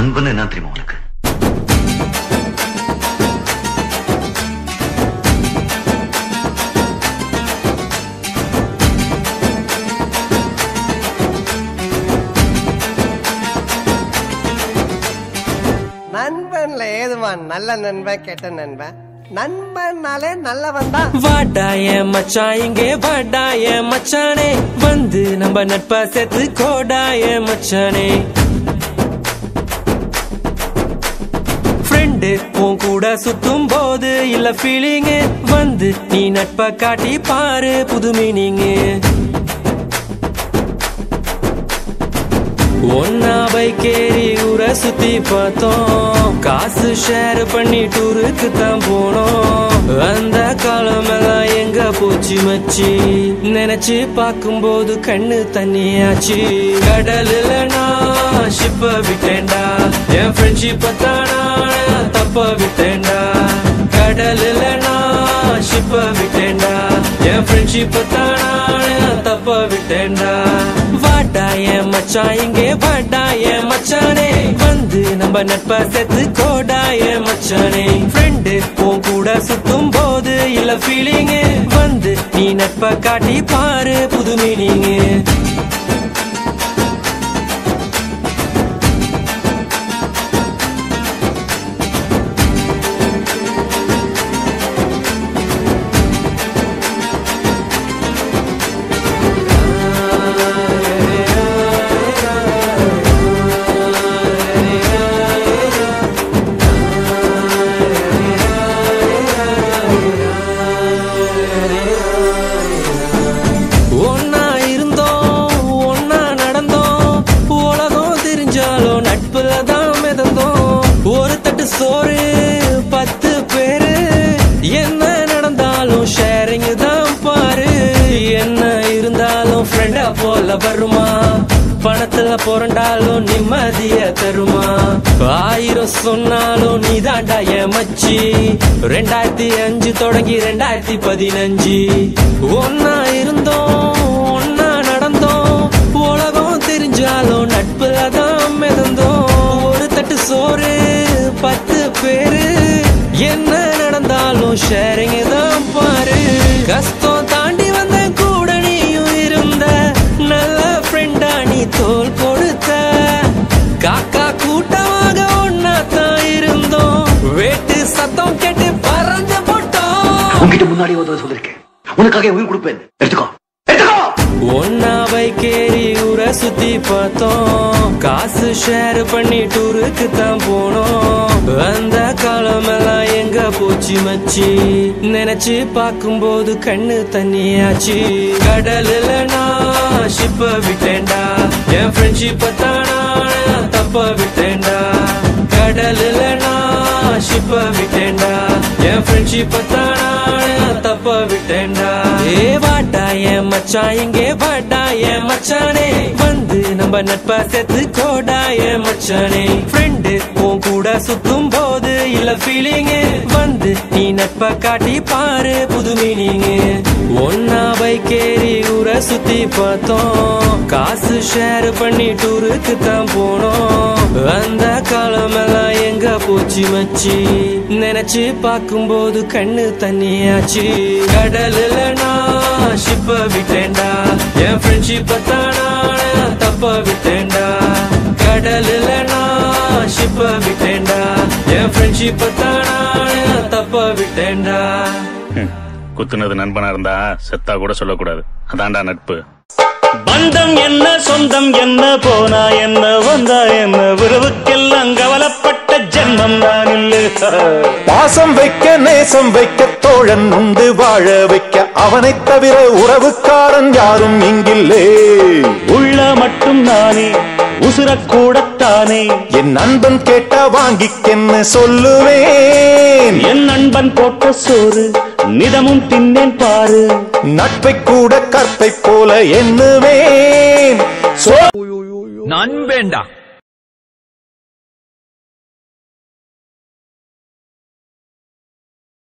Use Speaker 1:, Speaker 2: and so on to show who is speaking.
Speaker 1: நண்பன் என்ன தெரியுமா உனக்கு
Speaker 2: நண்பன்ல ஏதுவான் நல்ல நண்பன் கெட்ட நண்பன் நண்பன்னாலே நல்லவன் தான்
Speaker 3: வாடா என் மச்சான் இங்கே வாடா என் மச்சானே வந்து நம்ம நட்பா சேர்த்து கோடா என் மச்சானே ஃப்ரெண்டு உன் கூட சுத்தும் போது இல்ல ஃபீலிங்கு வந்து நீ நட்பை காட்டி பாரு புது மீனிங்கு ஒன்னா பைக் ஏறி ஊரை சுத்தி பார்த்தோம் காசு ஷேர் பண்ணி டூருக்கு தான் போனோம் அந்த காலம் எல்லாம் எங்க போச்சு மச்சி நினைச்சு பார்க்கும்போது கண்ணு தண்ணியாச்சு கடலுல நான் ஷிப்ப விட்டேன்டா என் ஃப்ரெண்ட்ஷிப்ப தானா தப்ப விட்டேன்டா கடலுல நான் ஷிப்ப விட்டேன்டா என் ஃப்ரெண்ட்ஷிப்ப தானா தப்ப விட்டேன்டா வாடா என் மச்சான் இங்கே வாடா என் மச்சானே வந்து நம்ம நட்பா சேர்த்து கோடா என் மச்சானே ஃப்ரெண்டு உன் கூட சுத்தும் போது இல்ல ஃபீலிங்கு வந்து நீ நட்பை காட்டி பாரு புது மீனிங்கு ஒன்னா இருந்தோம் ஒன்னா நடந்தோம் உலகம் தெரிஞ்சாலும் நட்புல தான் மிதந்தோம் ஒரு தட்டு சோறு பத்து பேரு என்ன நடந்தாலும் ஷேரிங் தான் பாரு என்ன இருந்தாலும் ஃப்ரெண்டா போல வருமா பணத்துல புரண்டாலும் நிம்மதிய தருமா ஆயிரம் சொன்னாலும் நீதாண்டா என் மச்சி ரெண்டாயிரத்தி அஞ்சு தொடங்கி ரெண்டாயிரத்தி பதினஞ்சு ஒன்னா இருந்தோம் ஒன்னா நடந்தோம் உலகம் தெரிஞ்சாலும் நட்புல தான் மிதந்தோம் ஒரு தட்டு சோறு பத்து பேரு என்ன நடந்தாலும் ஷேரிங் தான் பாரு கஷ்டம் தாண்டி வந்த கூட நீயும் இருந்த நல்ல ஃப்ரெண்டா நீ தோல் கொடுத்த காக்கா கூட்டமாக ஒன்னா தான் இருந்தோம் வேட்டு சத்தம் கேட்டு பறந்து போட்டோம்
Speaker 1: உன்கிட்ட முன்னாடி ஒரு தடவை சொல்லிருக்கேன் உனக்காக என் உயிர் கொடுப்பேன் எடுத்துக்கோ எடுத்துக்கோ
Speaker 3: ஒன்னா பைக் ஏறி ஊரை சுத்தி பார்த்தோம் காசு ஷேர் பண்ணி டூருக்கு தான் போனோம் அந்த காலம் எல்லாம் எங்க போச்சு மச்சி நினைச்சு பார்க்கும்போது கண்ணு தண்ணியாச்சு கடலுல நான் ஷிப்ப விட்டேன்டா என் ஃப்ரெண்ட்ஷிப்ப தானா தப்ப விட்டேன்டா கடலுல நான் ஷிப்ப விட்டேன்டா என் ஃப்ரெண்ட்ஷிப்ப தானா தப்ப விட்டேன்டா ஏ வாடா என் மச்சான் இங்கே வாடா என் மச்சானே வந்து நம்ம நட்பா சேர்த்து கோடா என் மச்சானே ஃப்ரெண்டு உன் கூட சுத்தும் போது இல்ல ஃபீலிங்கு வந்து நீ நட்பை காட்டி பாரு புது மீனிங்கு ஒன்னா பைக் ஏறி ஊரை சுத்தி பார்த்தோம் காசு ஷேர் பண்ணி டூருக்கு தான் போனோம் அந்த காலம் எல்லாம் எங்க போச்சு மச்சி நினைச்சு பார்க்கும்போது கண்ணு தண்ணியாச்சு கடலுல நான் ஷிப்ப விட்டேன்டா என் ஃப்ரெண்ட்ஷிப்ப தானா தப்ப விட்டேன்டா கடலுல நான் ஷிப்ப விட்டேன்டா என் ஃப்ரெண்ட்ஷிப்ப தானா தப்ப விட்டேன்டா
Speaker 4: குத்துனது நண்பனா இருந்தா செத்தா கூட சொல்லக்கூடாது அதான்டா நட்பு
Speaker 5: பந்தம் என்ன சொந்தம் என்ன போனா என்ன வந்தா என்ன உறவுக்கெல்லாம் கவலைப்பட்ட ஜென்மம் நான் இல்லை
Speaker 6: பாசம் வைக்க நேசம் வைக்க தோழன் உண்டு வாழ வைக்க அவனைத் தவிர உறவுக்காரன் யாரும் இங்கில்லே
Speaker 5: உள்ள மட்டும் நானே உசுரக்கூடத்தானே
Speaker 6: என் நண்பன் கேட்டா வாங்கிக்கென்னு சொல்லுவேன்
Speaker 5: என் நண்பன் போட்ட சோறு நிதமும் தின்னேன் பாரு
Speaker 6: நட்பை கூட கற்பை போல எண்ணுவேன் சோ
Speaker 7: நண்பேண்டா